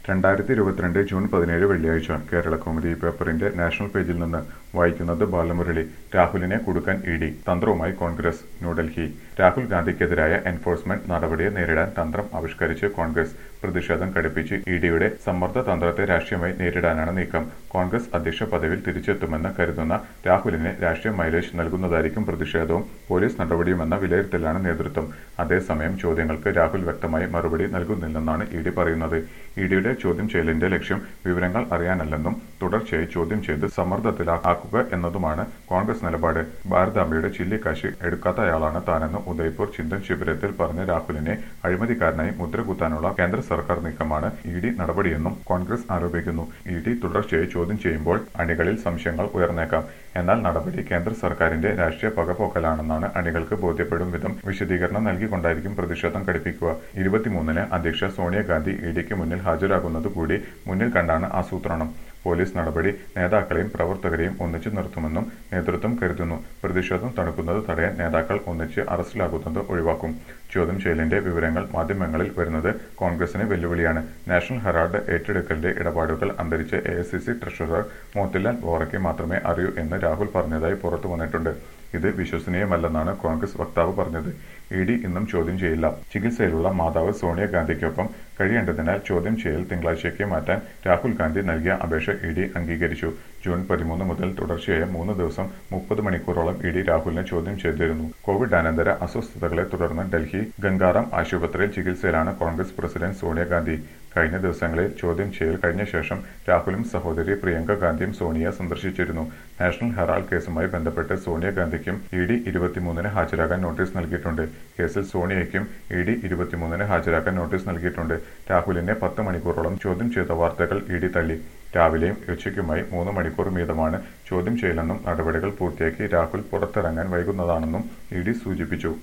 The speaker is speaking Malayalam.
രണ്ടായിരത്തി ഇരുപത്തിരണ്ട് ജൂൺ പതിനേഴ് വെള്ളിയാഴ്ച കേരള കൗമുദി പേപ്പറിന്റെ നാഷണൽ പേജിൽ നിന്ന് വായിക്കുന്നത് ബാലമുരളി രാഹുലിനെ കുടുക്കാൻ ഇ ഡി തന്ത്രവുമായി കോൺഗ്രസ് ന്യൂഡൽഹി രാഹുൽ ഗാന്ധിക്കെതിരായ എൻഫോഴ്സ്മെന്റ് നടപടിയെ നേരിടാൻ തന്ത്രം ആവിഷ്കരിച്ച് കോൺഗ്രസ് പ്രതിഷേധം ഘടിപ്പിച്ച് ഇ ഡിയുടെ സമ്മർദ്ദ തന്ത്രത്തെ രാഷ്ട്രീയമായി നേരിടാനാണ് നീക്കം കോൺഗ്രസ് അധ്യക്ഷ പദവിയിൽ തിരിച്ചെത്തുമെന്ന് കരുതുന്ന രാഹുലിന് രാഷ്ട്രീയ മൈലേജ് നൽകുന്നതായിരിക്കും പ്രതിഷേധവും പോലീസ് നടപടിയുമെന്ന വിലയിരുത്തലാണ് നേതൃത്വം അതേസമയം ചോദ്യങ്ങൾക്ക് രാഹുൽ വ്യക്തമായി മറുപടി നൽകുന്നില്ലെന്നാണ് ഇ ഡി പറയുന്നത് ഇ ഡിയുടെ ചോദ്യം ചെയ്യലിന്റെ ലക്ഷ്യം വിവരങ്ങൾ അറിയാനല്ലെന്നും തുടർച്ചയായി ചോദ്യം ചെയ്ത് സമ്മർദ്ദത്തിലാക്കുക എന്നതുമാണ് കോൺഗ്രസ് നിലപാട് ഭാരതാംബയുടെ ചില്ലിക്കാശ് എടുക്കാത്തയാളാണ് താനെന്ന് ഉദയ്പൂർ ചിന്തൻ ശിബിരത്തിൽ പറഞ്ഞ രാഹുലിനെ അഴിമതിക്കാരനായി മുദ്രകുത്താനുള്ള കേന്ദ്ര സർക്കാർ നീക്കമാണ് ഇ ഡി നടപടിയെന്നും കോൺഗ്രസ് ആരോപിക്കുന്നു ഇ ഡി തുടർച്ചയായി ചോദ്യം ചെയ്യുമ്പോൾ അണികളിൽ സംശയങ്ങൾ ഉയർന്നേക്കാം എന്നാൽ നടപടി കേന്ദ്ര സർക്കാരിന്റെ രാഷ്ട്രീയ പകപോക്കലാണെന്നാണ് അണികൾക്ക് ബോധ്യപ്പെടും വിധം വിശദീകരണം നൽകിക്കൊണ്ടായിരിക്കും പ്രതിഷേധം ഘടിപ്പിക്കുക ഇരുപത്തിമൂന്നിന് അധ്യക്ഷ സോണിയാഗാന്ധി ഇ ഡിക്ക് മുന്നിൽ ഹാജരാകുന്നത് കൂടി മുന്നിൽ കണ്ടാണ് ആസൂത്രണം പോലീസ് നടപടി നേതാക്കളെയും പ്രവർത്തകരെയും ഒന്നിച്ചു നിർത്തുമെന്നും നേതൃത്വം കരുതുന്നു പ്രതിഷേധം തണുക്കുന്നത് തടയാൻ നേതാക്കൾ ഒന്നിച്ച് അറസ്റ്റിലാകുന്നത് ഒഴിവാക്കും ചോദ്യം ചെയ്യലിന്റെ വിവരങ്ങൾ മാധ്യമങ്ങളിൽ വരുന്നത് കോൺഗ്രസിന് വെല്ലുവിളിയാണ് നാഷണൽ ഹെറാൾഡ് ഏറ്റെടുക്കലിന്റെ ഇടപാടുകൾ അന്തരിച്ച എ ട്രഷറർ മോത്തിലാൽ വോറയ്ക്ക് മാത്രമേ അറിയൂ എന്ന് രാഹുൽ പറഞ്ഞതായി പുറത്തു വന്നിട്ടുണ്ട് ഇത് വിശ്വസനീയമല്ലെന്നാണ് കോൺഗ്രസ് വക്താവ് പറഞ്ഞത് ഇ ഡി ഇന്നും ചോദ്യം ചെയ്യില്ല ചികിത്സയിലുള്ള മാതാവ് സോണിയാഗാന്ധിക്കൊപ്പം കഴിയേണ്ടതിനാൽ ചോദ്യം ചെയ്യൽ തിങ്കളാഴ്ചയ്ക്ക് മാറ്റാൻ രാഹുൽ ഗാന്ധി നൽകിയ അപേക്ഷ ഇ ഡി അംഗീകരിച്ചു ജൂൺ പതിമൂന്ന് മുതൽ തുടർച്ചയായ മൂന്ന് ദിവസം മുപ്പത് മണിക്കൂറോളം ഇ ഡി രാഹുലിനെ ചോദ്യം ചെയ്തിരുന്നു കോവിഡ് അനന്തര അസ്വസ്ഥതകളെ തുടർന്ന് ഡൽഹി ഗംഗാറാം ആശുപത്രിയിൽ ചികിത്സയിലാണ് കോൺഗ്രസ് പ്രസിഡന്റ് സോണിയാഗാന്ധി കഴിഞ്ഞ ദിവസങ്ങളിൽ ചോദ്യം ചെയ്യൽ കഴിഞ്ഞ ശേഷം രാഹുലും സഹോദരി പ്രിയങ്ക ഗാന്ധിയും സോണിയ സന്ദർശിച്ചിരുന്നു നാഷണൽ ഹെറാൾഡ് കേസുമായി ബന്ധപ്പെട്ട് സോണിയാഗാന്ധിക്കും ഇ ഡി ഇരുപത്തിമൂന്നിന് ഹാജരാകാൻ നോട്ടീസ് നൽകിയിട്ടുണ്ട് കേസിൽ സോണിയയ്ക്കും ഇ ഡി ഇരുപത്തിമൂന്നിന് ഹാജരാക്കാൻ നോട്ടീസ് നൽകിയിട്ടുണ്ട് രാഹുലിനെ പത്ത് മണിക്കൂറോളം ചോദ്യം ചെയ്ത വാർത്തകൾ ഇ ഡി തള്ളി രാവിലെയും ഉച്ചയ്ക്കുമായി മൂന്ന് മണിക്കൂർ വീതമാണ് ചോദ്യം ചെയ്യലെന്നും നടപടികൾ പൂർത്തിയാക്കി രാഹുൽ പുറത്തിറങ്ങാൻ വൈകുന്നതാണെന്നും ഇ ഡി സൂചിപ്പിച്ചു